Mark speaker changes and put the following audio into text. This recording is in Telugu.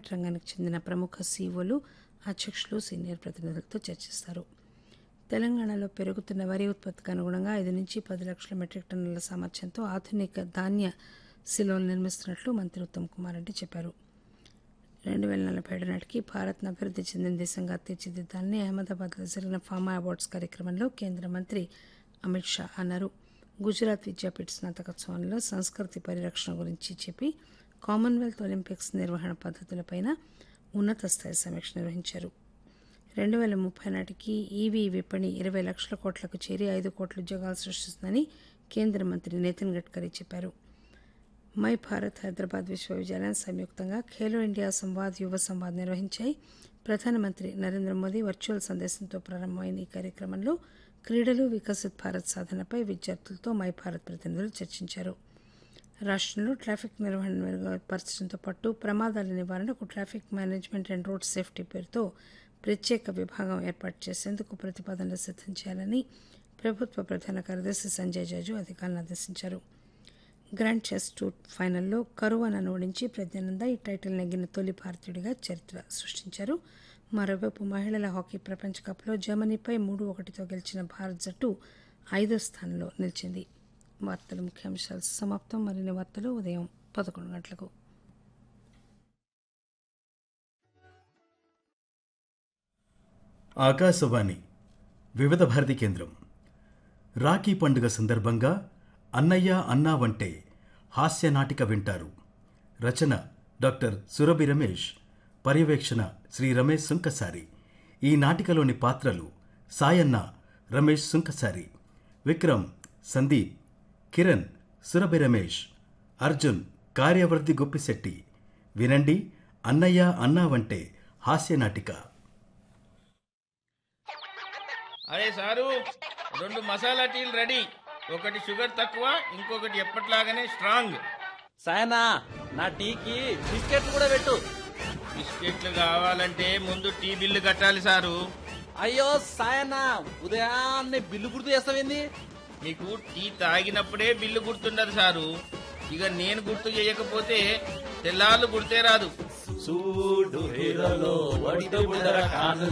Speaker 1: ప్రైవేట్ రంగానికి చెందిన ప్రముఖ సీఈఓలు అధ్యక్షులు సీనియర్ ప్రతినిధులతో చర్చిస్తారు తెలంగాణలో పెరుగుతున్న వరి ఉత్పత్తికి అనుగుణంగా ఐదు నుంచి పది లక్షల మెట్రిక్ టన్నుల సామర్థ్యంతో ఆధునిక ధాన్య శిలోలు నిర్మిస్తున్నట్లు మంత్రి ఉత్తమ్ కుమార్ రెడ్డి చెప్పారు రెండు వేల నలభై ఏడు నాటికి భారత్ను అభివృద్ధి చెందిన దేశంగా తీర్చిదిద్దాలని అహ్మదాబాద్లో జరిగిన ఫార్మా అవార్డ్స్ కార్యక్రమంలో కేంద్ర మంత్రి అమిత్ షా అన్నారు గుజరాత్ విద్యాపీఠ స్నాతకోత్సవంలో సంస్కృతి పరిరక్షణ గురించి చెప్పి కామన్వెల్త్ ఒలింపిక్స్ నిర్వహణ పద్ధతులపైన ఉన్నత స్థాయి సమీక్ష నిర్వహించారు రెండు వేల ముప్పై నాటికి ఈవీ విపణి ఇరవై లక్షల కోట్లకు చేరి ఐదు కోట్ల ఉద్యోగాలు సృష్టిస్తుందని కేంద్ర మంత్రి నితిన్ గడ్కరీ చెప్పారు మై భారత్ హైదరాబాద్ విశ్వవిద్యాలయం సంయుక్తంగా ఖేలో ఇండియా సంవాద్ యువ సంవాద్ నిర్వహించాయి ప్రధానమంత్రి నరేంద్ర మోదీ వర్చువల్ సందేశంతో ప్రారంభమైన ఈ కార్యక్రమంలో క్రీడలు వికసిత్ భారత్ సాధనపై విద్యార్థులతో మై భారత్ ప్రతినిధులు చర్చించారు రాష్ట్రంలో ట్రాఫిక్ నిర్వహణ మెరుగుపరచడంతో పాటు ప్రమాదాల నివారణకు traffic management and road safety పేరుతో ప్రత్యేక విభాగం ఏర్పాటు చేసేందుకు ప్రతిపాదనలు సిద్దం చేయాలని ప్రభుత్వ ప్రధాన కార్యదర్శి సంజయ్ జాజు అధికారులను ఆదేశించారు గ్రాండ్ చెస్ టూర్ ఫైనల్లో కరువనను ఓడించి ప్రజ్ఞానంద ఈ టైటిల్ నెగ్గిన తొలి భారతీయుడిగా చరిత్ర సృష్టించారు మరోవైపు మహిళల హాకీ ప్రపంచ కప్లో జర్మనీపై మూడు ఒకటితో గెలిచిన భారత్ జట్టు ఐదో స్థానంలో నిలిచింది వార్తల ముఖ్యాంశాలు సమాప్తం మరిన్ని వార్తలు ఉదయం పదకొండు గంటలకు
Speaker 2: ఆకాశవాణి వివిధ భారతి కేంద్రం రాఖీ పండుగ సందర్భంగా అన్నయ్య అన్నా వంటే హాస్య నాటిక వింటారు రచన డాక్టర్ సురభి రమేష్ పర్యవేక్షణ శ్రీ రమేష్ సుంకసారి ఈ నాటికలోని పాత్రలు సాయన్న రమేష్ సుంకసారి విక్రమ్ సందీప్ కిరణ్ సురభి రమేష్ అర్జున్ కార్యవర్ధి గొప్పిశెట్టి వినండి అన్నయ్య అన్నా వంటే హాస్య నాటిక
Speaker 3: అరే సారు రెండు మసాలా టీలు రెడీ ఒకటి షుగర్ తక్కువ ఇంకొకటి ఎప్పట్లాగానే స్ట్రాంగ్
Speaker 4: సాయనా నా టీకి బిస్కెట్లు కూడా పెట్టు
Speaker 3: బిస్కెట్లు కావాలంటే ముందు టీ బిల్లు కట్టాలి సారు
Speaker 4: అయ్యో సాయనా ఉదయాన్నే బిల్లు గుర్తు చేస్తావేంది
Speaker 3: మీకు టీ తాగినప్పుడే బిల్లు గుర్తుండదు సారు ఇక నేను గుర్తు చేయకపోతే తెల్లాళ్ళు గుర్తే రాదు
Speaker 4: చూడు వడితో